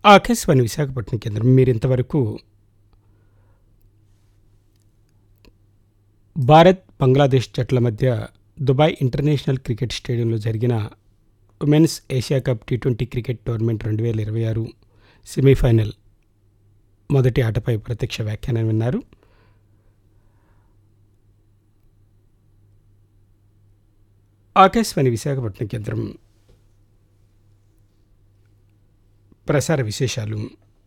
ఆకాశవాణి విశాఖపట్నం కేంద్రం మీరు ఇంతవరకు భారత్ బంగ్లాదేశ్ జట్ల మధ్య దుబాయ్ ఇంటర్నేషనల్ క్రికెట్ స్టేడియంలో జరిగిన women's Asia cup T twenty cricket tournament రెండు వేల ఇరవై ఆరు సెమీఫైనల్ మొదటి ఆటపై ప్రత్యక్ష వ్యాఖ్యానం విన్నారు ఆకాశవాణి విశాఖపట్నం కేంద్రం ప్రసార విశేషాలు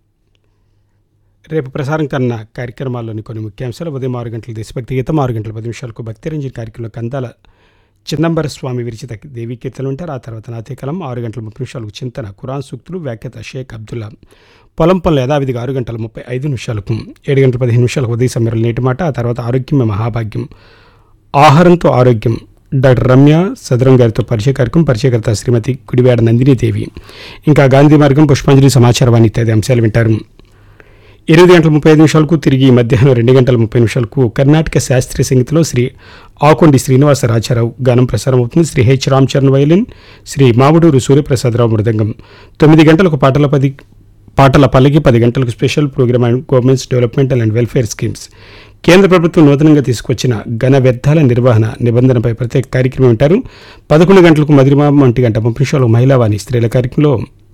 రేపు ప్రసారం కన్న కార్యక్రమాల్లోని కొన్ని ముఖ్యాంశాలు ఉదయం ఆరు గంటల దేశభక్తి గీతం ఆరు గంటల పది నిమిషాలకు భక్తి రంజన్ కార్యక్రమంలో కందాల చిదంబర స్వామి విరిచిత దేవీ కీర్తనలు ఉంటారు ఆ తర్వాత నాతేకలం ఆరు గంటల ముప్పై నిమిషాలకు చింతన ఖురాన్ సూక్తులు వ్యాఖ్యత షేక్ అబ్దుల్లా పొలం పనులు యథావిధిగా ఆరు గంటల ముప్పై ఐదు నిమిషాలకు ఏడు గంటల పదిహేను నిమిషాలకు ఉదయ సమయంలో నేటి మాట ఆ తర్వాత ఆరోగ్యమే మహాభాగ్యం ఆహారంతో ఆరోగ్యం డాక్టర్ రమ్య సదరం గారితో పరిచయ కార్యక్రమం పరిచయకర్త శ్రీమతి కుడివేడ నందినీదేవి ఇంకా గాంధీ మార్గం పుష్పాంజలి సమాచారవాణి ఇత్యాది అంశాలు వింటారు ఎనిమిది గంటల ముప్పై ఐదు నిమిషాలకు తిరిగి మధ్యాహ్నం రెండు గంటల ముప్పై నిమిషాలకు కర్ణాటక శాస్త్రీయ సంగీతంలో శ్రీ ఆకొండి శ్రీనివాస రాజారావు గానం ప్రసారం అవుతుంది శ్రీ హెచ్ రామచరణ్ వయలిన్ శ్రీ మామిడూరు సూర్యప్రసాదరావు మృదంగం తొమ్మిది గంటలకు పాటల పది పాటల పల్లకి పది గంటలకు special programme and government's developmental and welfare schemes కేంద్ర ప్రభుత్వం నూతనంగా తీసుకొచ్చిన ఘన వ్యర్థాల నిర్వహణ నిబంధనపై ప్రత్యేక కార్యక్రమం ఉంటారు పదకొండు గంటలకు మధురిమా ఒంటి గంట ముప్పై నిమిషాలు మహిళావాణి స్త్రీల కార్యక్రమంలో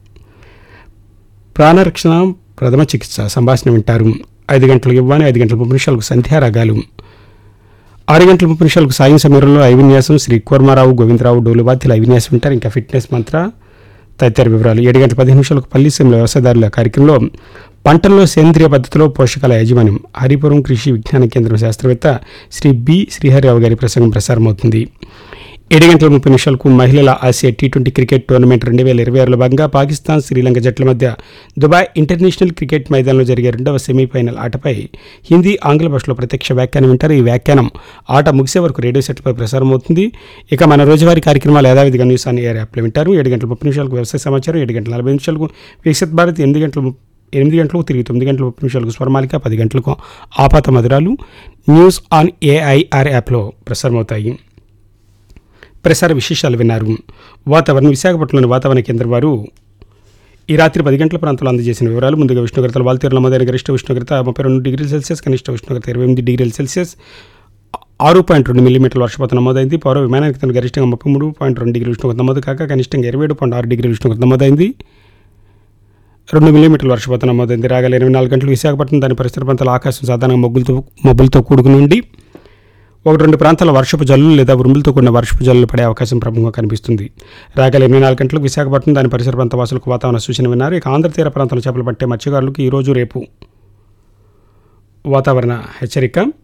ప్రాణరక్షణ ప్రథమ చికిత్స సంభాషణ వింటారు ఐదు గంటలకు ఇవ్వని ఐదు గంటల ముప్పై నిమిషాలకు సంధ్యారాగాలు ఆరు గంటల ముప్పై నిమిషాలకు సాయం సమయంలో ఐవిన్యాసం శ్రీ కూర్మారావు గోవిందరావు డోలువాద్యుల ఐవిన్యాసం వింటారు ఇంకా ఫిట్నెస్ మంత్ర తదితర వివరాలు ఏడు గంటల పదిహేను నిమిషాలకు పల్లిసీమల వ్యవసాయదారుల కార్యక్రమంలో పంటల్లో సేంద్రియ పద్ధతిలో పోషకాల యాజమాన్యం హరిపురం కృషి విజ్ఞాన కేంద్రం శాస్త్రవేత్త శ్రీ బి శ్రీహరిరావు గారి ప్రసంగం ప్రసారమవుతుంది ఏడు గంటల ముప్పై నిమిషాలకు మహిళల ఆసియా టీ ట్వంటీ క్రికెట్ టోర్నమెంట్ రెండు వేల ఇరవై ఆరులో భాగంగా పాకిస్తాన్ శ్రీలంక జట్ల మధ్య దుబాయ్ ఇంటర్నేషనల్ క్రికెట్ మైదానంలో జరిగే రెండవ సెమీఫైనల్ ఆటపై హిందీ ఆంగ్ల భాషలో ప్రత్యక్ష వ్యాఖ్యానం వింటారు ఈ వ్యాఖ్యానం ఆట ముగిసే వరకు రేడియో సెట్లపై ప్రసారం అవుతుంది ఇక మన రోజువారీ కార్యక్రమాలు యథావిధిగా న్యూస్ ఆన్ ఎయిర్ యాప్లో వింటారు ఏడు గంటల ముప్పై నిమిషాలకు వ్యవసాయ సమాచారం ఏడు గంటల నలభై నిమిషాలకు వికసిత్ భారత్ ఎనిమిది గంటల ము- ఎనిమిది గంటలకు తిరిగి తొమ్మిది గంటల ముప్పై నిమిషాలకు స్వరమాలిక పది గంటలకు ఆపాత మధురాలు న్యూస్ ఆన్ ఏఐఆర్ యాప్లో ప్రసారమవుతాయి ప్రసార విశేషాలు విన్నారు వాతావరణం విశాఖపట్నంలోని వాతావరణ కేంద్రం వారు ఈ రాత్రి పది గంటల ప్రాంతంలో అందజేసిన వివరాలు ముందుగా ఉష్ణోగ్రతలు వాల్తీరు నమోదైన గరిష్ట ఉష్ణోగ్రత ముప్పై రెండు డిగ్రీల సెల్సియస్ కనిష్ట ఉష్ణోగ్రత ఇరవై ఎనిమిది డిగ్రీల సెల్సియస్ ఆరు పాయింట్ రెండు మిల్లీమీటర్ల వర్షపాతం నమోదైంది పౌర విమానానికి తన గరిష్టంగా ముప్పై మూడు పాయింట్ రెండు డిగ్రీల ఉష్ణోగ్రత నమోదు కాక కనిష్టంగా ఇరవై ఏడు పాయింట్ ఆరు డిగ్రీల ఉష్ణోగ్రత నమోదైంది రెండు మిల్లీమీటర్ల వర్షపాతం నమోదైంది రాగల ఇరవై నాలుగు గంటలు విశాఖపట్నం దాని పరిసర ప్రాంతాల ఆకాశం సాధారణంగా మొగ్గులతో మబ్బులతో కూడుకుని ఉండి ఒకటి రెండు ప్రాంతాల వర్షపు జల్లులు లేదా ఉరుములతో కూడిన వర్షపు జల్లులు పడే అవకాశం ప్రముఖంగా కనిపిస్తుంది రాగల ఎనిమిది నాలుగు గంటలకు విశాఖపట్నం దాని పరిసర ప్రాంత వాసులకు వాతావరణ సూచన విన్నారు ఇక ఆంధ్ర తీర ప్రాంతంలో చేపలు పట్టే మత్స్యకారులకు ఈరోజు రేపు వాతావరణ హెచ్చరిక